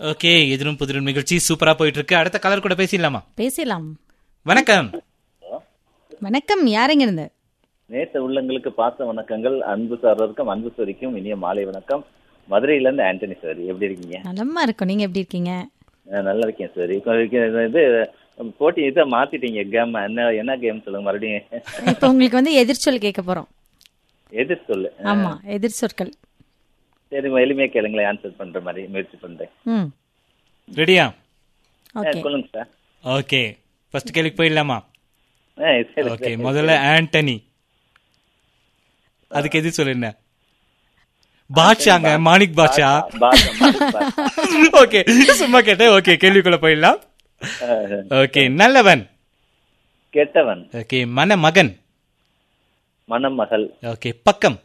Okay எதிரும் புதிரும் நிகழ்ச்சி சூப்பரா போயிட்டு இருக்கு அடுத்த கலர் கூட பேசிடலாமா பேசலாம் வணக்கம் வணக்கம் யாருங்க இருந்து நேற்று உள்ளங்களுக்கு பார்த்த வணக்கங்கள் அன்பு சாரருக்கும் அன்பு சொரிக்கும் இனிய மாலை வணக்கம் மதுரையில இருந்து ஆண்டனி சார் எப்படி இருக்கீங்க நலமா இருக்கும் நீங்க எப்படி இருக்கீங்க நான் நல்லா இருக்கேன் சார் இப்போ இது- இது போட்டி இதை மாத்திட்டீங்க கேம் என்ன என்ன கேம் சொல்லுங்க மறுபடியும் இப்போ உங்களுக்கு வந்து எதிர்ச்சொல் கேட்க போறோம் எதிர் சொல்லு ஆமா எதிர் சொற்கள் சரி எளிமையா கேளுங்களேன் ஆன்சர் பண்ற மாதிரி முயற்சி பண்றேன் ம் ரெடியா ஆ, ஓகே சொல்லுங்க சார் ஓகே ஃபர்ஸ்ட் கேள்விக்கு போயிடலாமா ஆ, சரி, ஓகே சரி. முதல்ல ஆண்டனி அதுக்கு எது சொல்லுங்க பாட்ஷாங்க மாணிக் பாட்ஷா பாஷா, மாலிக் பாஷா. ஓகே சும்மா கேட்டேன் ஓகே கேள்விக்குள்ள போயிடலாம் ஆ, ஓகே நல்லவன் கெட்டவன் ஓகே மணமகன் மணமகள் ஓகே பக்கம்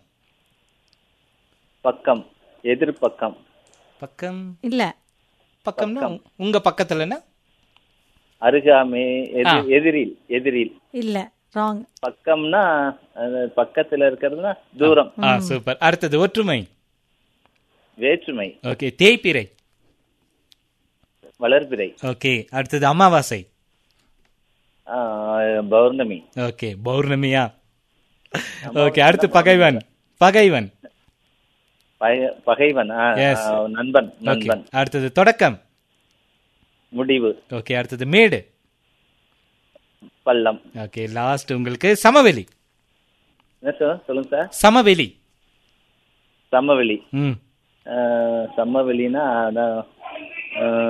பக்கம் எதிர்பக்கம் பக்கம் இல்ல பக்கம்னா உங்க பக்கத்துலன்னா அருகாமை எதிர் ஆ. எதிரில் எதிரில் இல்ல ராங் பக்கம்னா அது பக்கத்துல இருக்கிறதுனா தூரம் ஆ சூப்பர் அடுத்தது ஒற்றுமை வேற்றுமை ஓகே தேய்பிறை வளர்பிறை ஓகே அடுத்தது அமாவாசை ஆ, பௌர்ணமி ஓகே பௌர்ணமியா ஓகே அடுத்து பகைவன் பகைவன் பகை- பகைவன் ஆ, Yes. ஆ, நண்பன் ஓகே நண்பன் அடுத்தது தொடக்கம் முடிவு ஓகே அடுத்தது மேடு பள்ளம் ஓகே லாஸ்ட் உங்களுக்கு சமவெளி என்ன சார் சொல்லுங்க சார் சமவெளி சமவெளி ம் ஆ, சமவெளினா அதான் ஆ,